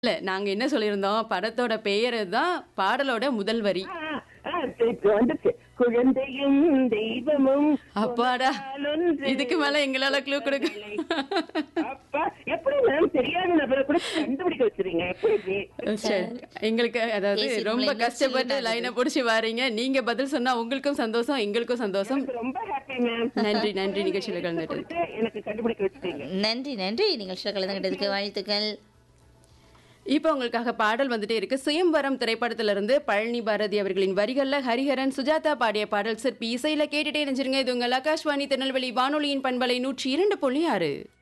இல்ல நாங்க என்ன சொல்லியிருந்தோம் படத்தோட பெயரு தான் பாடலோட முதல் வரி ஆ, ஆ, இப்ப வந்துச்சு குழந்தையும் தெய்வமும் அப்பாடா ஒன்றாலொன்று இதுக்கு மேல எங்களால க்ளூ கொடுக்க அப்பா எப்படி மேம் தெரியாத நபரை கூட கண்டுபிடிக்க வச்சிருங்க எப்படி சரி எங்களுக்கு அதாவது பேசி ரொம்ப நம்மள கஷ்டப்பட்டு இன்னும் லைனை புடிச்சு வாரீங்க நீங்க பதில் சொன்னா உங்களுக்கும் சந்தோஷம் எங்களுக்கும் சந்தோஷம் எனக்கு ரொம்ப ஹாப்பி மேம் நன்றி நன்றி நிகழ்ச்சியில கலந்துட்டு எனக்கு கண்டுபிடிக்க வச்சிருக்கீங்க நன்றி நன்றி நிகழ்ச்சியில் கலந்துகிட்டதுக்கு வாழ்த்துக்கள் இப்போ உங்களுக்காக பாடல் வந்துட்டே இருக்கு சுயம்பரம் திரைப்படத்திலிருந்து பழனி பாரதி அவர்களின் வரிகள்ல ஹரிஹரன் சுஜாதா பாடிய பாடல் சிற்பி இசையில கேட்டுட்டே இருந்துருங்க இது உங்கள் ஆகாஷ்வாணி திருநெல்வேலி வானொலியின் பண்பலை நூற்றி இரண்டு புள்ளி ஆறு